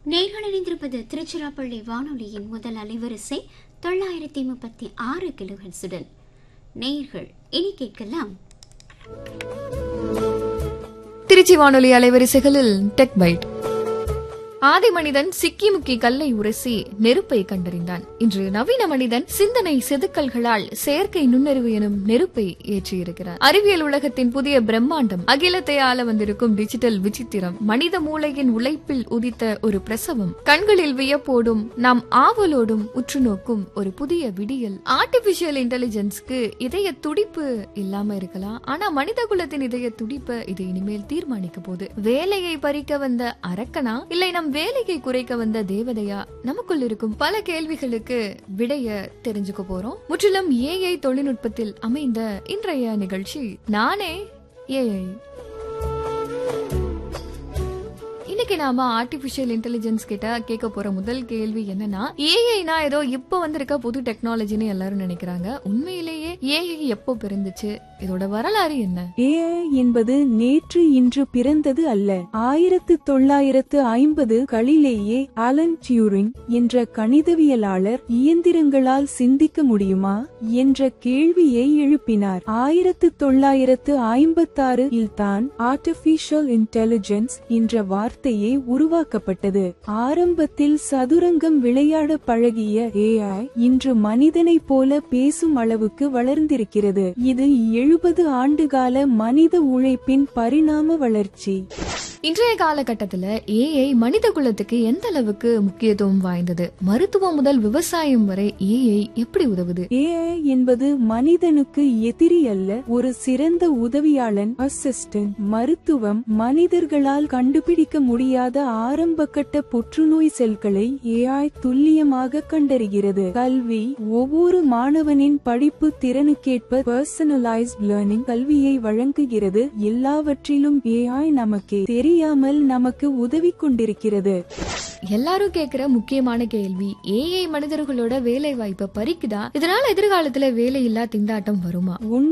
நேர்கள் இணைந்திருப்பது திருச்சிராப்பள்ளி வானொலியின் முதல் அலைவரிசை தொள்ளாயிரத்தி முப்பத்தி ஆறு கிலோஹெட்ஸுடன் நேயர்கள் இனி கேட்கலாம் திருச்சி வானொலி அலைவரிசைகளில் டெக் பைட் ஆதி மனிதன் சிக்கி முக்கி கல்லை உரசி நெருப்பை கண்டறிந்தான் இன்று நவீன மனிதன் சிந்தனை செதுக்கல்களால் செயற்கை நுண்ணறிவு எனும் நெருப்பை ஏற்றியிருக்கிறார் அறிவியல் உலகத்தின் புதிய பிரம்மாண்டம் அகிலத்தை ஆள வந்திருக்கும் டிஜிட்டல் விசித்திரம் மனித மூளையின் உழைப்பில் உதித்த ஒரு பிரசவம் கண்களில் வியப்போடும் நாம் ஆவலோடும் உற்று நோக்கும் ஒரு புதிய விடியல் ஆர்டிபிஷியல் இன்டெலிஜென்ஸ்க்கு இதய துடிப்பு இல்லாம இருக்கலாம் ஆனா மனித குலத்தின் இதய துடிப்பை இது இனிமேல் தீர்மானிக்க போகுது வேலையை பறிக்க வந்த அரக்கனா இல்லை நம் வேலையை குறைக்க வந்த தேவதையா நமக்குள் இருக்கும் பல கேள்விகளுக்கு விடைய தெரிஞ்சுக்க போறோம் முற்றிலும் ஏஐ தொழில்நுட்பத்தில் அமைந்த இன்றைய நிகழ்ச்சி நானே ஏஐ இன்னைக்கு நாம ஆர்டிபிஷியல் இன்டெலிஜென்ஸ் கிட்ட கேட்க போற முதல் கேள்வி என்னன்னா ஏஐனா ஏதோ இப்ப வந்திருக்க புது டெக்னாலஜின்னு எல்லாரும் நினைக்கிறாங்க உண்மையிலேயே ஏஐ எப்போ பிறந்துச்சு இதோட வரலாறு என்ன ஏஐ என்பது நேற்று இன்று பிறந்தது அல்ல ஆயிரத்து தொள்ளாயிரத்து ஐம்பது களிலேயே அலன் டியூரிங் என்ற கணிதவியலாளர் இயந்திரங்களால் சிந்திக்க முடியுமா என்ற கேள்வியை எழுப்பினார் ஆயிரத்து தொள்ளாயிரத்து ஐம்பத்தாறு இல்தான் ஆர்டிபிஷியல் இன்டெலிஜென்ஸ் என்ற வார்த்தையே உருவாக்கப்பட்டது ஆரம்பத்தில் சதுரங்கம் விளையாட பழகிய ஏஐ இன்று மனிதனைப் போல பேசும் அளவுக்கு வளர்ந்திருக்கிறது இது எழுபது ஆண்டுகால மனித உழைப்பின் பரிணாம வளர்ச்சி இன்றைய காலகட்டத்துல ஏஐ மனித குலத்துக்கு எந்த அளவுக்கு முக்கியத்துவம் வாய்ந்தது மருத்துவம் முதல் விவசாயம் வரை ஏஐ எப்படி உதவுது ஏஐ என்பது மனிதனுக்கு எதிரி அல்ல ஒரு சிறந்த உதவியாளன் அசிஸ்டன்ட் மருத்துவம் மனிதர்களால் கண்டுபிடிக்க முடியாத ஆரம்பகட்ட புற்றுநோய் செல்களை ஏஐ துல்லியமாக கண்டறிகிறது கல்வி ஒவ்வொரு மாணவனின் படிப்பு திறனுக்கேற்ப பர்சனலைஸ்ட் லேர்னிங் கல்வியை வழங்குகிறது எல்லாவற்றிலும் ஏஐ நமக்கே தெரியாமல் நமக்கு உதவி கொண்டிருக்கிறது எல்லாரும் கேக்குற முக்கியமான கேள்வி ஏஐ மனிதர்களோட வேலை வாய்ப்பை பறிக்குதா இதனால எதிர்காலத்துல வேலையில்லா திண்டாட்டம் வருமா உன்